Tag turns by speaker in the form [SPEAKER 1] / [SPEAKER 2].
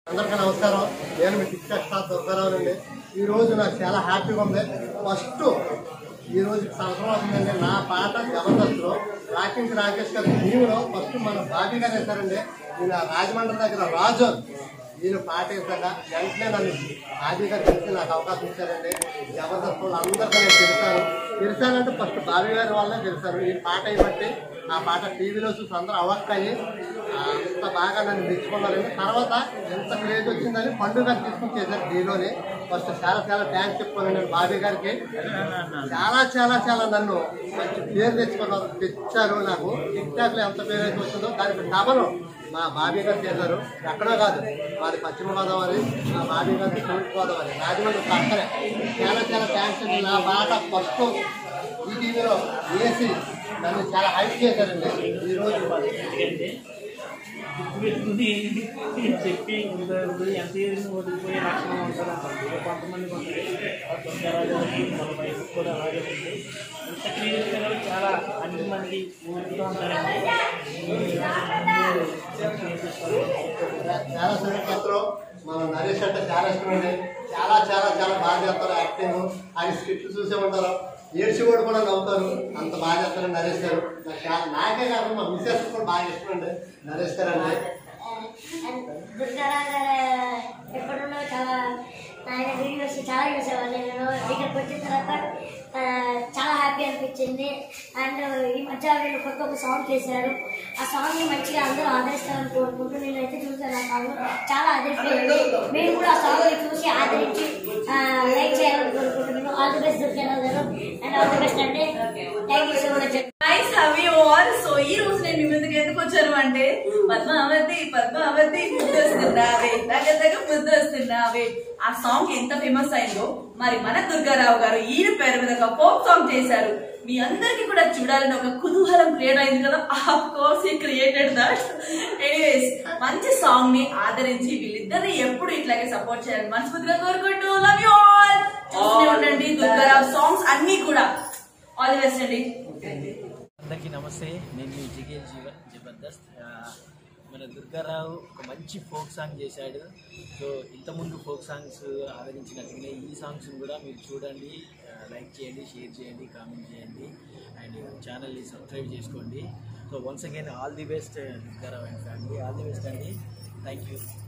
[SPEAKER 1] అందరికీ నమస్కారం నేను మీ టిక్ టాక్ స్టార్ దుర్గారావు అండి ఈ రోజు నాకు చాలా హ్యాపీగా ఉంది ఫస్ట్ ఈ రోజు సంవత్సరం అవుతుందండి నా పాట జబర్దస్త్లో రాకింగ్ రాకేష్ గారి టీంలో ఫస్ట్ మన బాబీ గారు వేశారండి ఈయన రాజమండ్రి దగ్గర రాజు ఈయన పాట వేసాక వెంటనే నన్ను బాబీ గారు తెలిసి నాకు అవకాశం ఇచ్చారండి జబర్దస్త్ వాళ్ళు అందరికీ నేను తెలుసాను తెలిసానంటే ఫస్ట్ బాబీ గారి వల్లే తెలిసాను ఈ పాట ఇవ్వట్టి ఆ పాట టీవీలో చూసి అందరూ అవక్కయ్యి అంత బాగా నన్ను మెచ్చుకున్నారండి తర్వాత ఎంత క్రేజ్ వచ్చిందని పండుగ గారు తీసుకుని చేశారు దీనిలోని ఫస్ట్ చాలా చాలా థ్యాంక్స్ చెప్పుకోనండి నేను బాబీ గారికి చాలా చాలా చాలా నన్ను మంచి పేరు తెచ్చుకున్నారు తెచ్చారు నాకు టిక్ టాక్ లో ఎంత పేరు అయితే వస్తుందో దానికి డబల్ మా బాబీ గారు చేశారు ఎక్కడో కాదు మాది పశ్చిమ గోదావరి మా బాబీ గారు తూర్పు గోదావరి రాజమండ్రి పక్కనే చాలా చాలా థ్యాంక్స్ అండి నా పాట ఫస్ట్ ఈ టీవీలో వేసి నన్ను చాలా హైప్ చేశారండి ఈ రోజు
[SPEAKER 2] పెట్టుకుని చెప్పి ఉండదు ఎంత ఏరిన ఓడిపోయే లక్షణం ఉంటుంది అంటారు కొంతమంది కొంటారు తొందరగా నలభై కూడా అలాగే ఉంది ఇంత క్లియర్గా కూడా చాలా అన్ని మంది ఊరుతూ ఉంటారండి
[SPEAKER 1] చాలా సంగతిలో మన నరేష్ అంటే చాలా ఇష్టం అండి చాలా చాలా చాలా బాగా చేస్తారు యాక్టింగ్ ఆయన స్క్రిప్ట్ చూసే ఉంటారు ఏడ్చి కూడా కూడా నవ్వుతారు అంత బాగా చేస్తారు నరేష్ గారు నాకు చాలా నాకే కాదు మా మిస్సెస్ కూడా బాగా ఇష్టం అండి నరేష్ గారు అండి
[SPEAKER 3] దుర్గారావు గారు ఎప్పుడున్నో చాలా ఆయన వీడియోస్ చాలా చూసేవాళ్ళు నేను ఇక్కడికి వచ్చిన తర్వాత ఆ, చాలా హ్యాపీ అనిపించింది అండ్ ఈ మధ్య వీళ్ళు కొత్త ఒక సాంగ్ చేశారు ఆ సాంగ్ మంచిగా అందరూ ఆదరిస్తారని కోరుకుంటూ నేనైతే చూసాను ఆ సాంగ్ చాలా ఆదరిస్తుంది మీరు కూడా ఆ సాంగ్ చూసి ఆదరించి లైక్ చేయాలని కోరుకుంటున్నాను ఆల్ ది బెస్ట్ దుర్గారావు గారు అండ్ ఆల్ ది బెస్ట్ అంటే thank you so much
[SPEAKER 4] nice how you all so ఈ రోజు నేను మీ ముందుకు ఎందుకు వచ్చాను అంటే పద్మావతి పద్మావతి ముద్దు వస్తున్నావే దగ్గర దగ్గర ముద్దు వస్తున్నావే ఆ సాంగ్ ఎంత ఫేమస్ అయిందో మరి మన దుర్గారావు గారు ఈయన పేరు మీద ఒక ఫోక్ సాంగ్ చేశారు మీ అందరికి కూడా చూడాలని ఒక కుతూహలం క్రియేట్ అయింది కదా ఆఫ్ కోర్స్ ఈ క్రియేటెడ్ దట్ ఎనీవేస్ మంచి సాంగ్ ని ఆదరించి వీళ్ళిద్దరిని ఎప్పుడు ఇట్లాగే సపోర్ట్ చేయాలని మనస్ఫూర్తిగా కోరుకుంటూ లవ్ యూ ఆల్ చూస్తూనే ఉండండి దుర్గారావు సాంగ్స్ అన్ని కూడా ఆల్ ది బెస్ట్ అండి
[SPEAKER 2] అందరికీ నమస్తే నేను మీ జిగేల్ జీవన్ జబర్దస్త్ ఆ, మన దుర్గారావు ఒక మంచి ఫోక్ సాంగ్ చేశాడు సో ఇంతకుముందు ఫోక్ సాంగ్స్ ఆదరించినట్టుగానే ఈ సాంగ్స్ని కూడా మీరు చూడండి ఆ, లైక్ చేయండి షేర్ చేయండి కామెంట్ చేయండి అండ్ ఛానల్ని సబ్స్క్రైబ్ చేసుకోండి so once again all the best Durgarao and family all the best అండి థ్యాంక్ యూ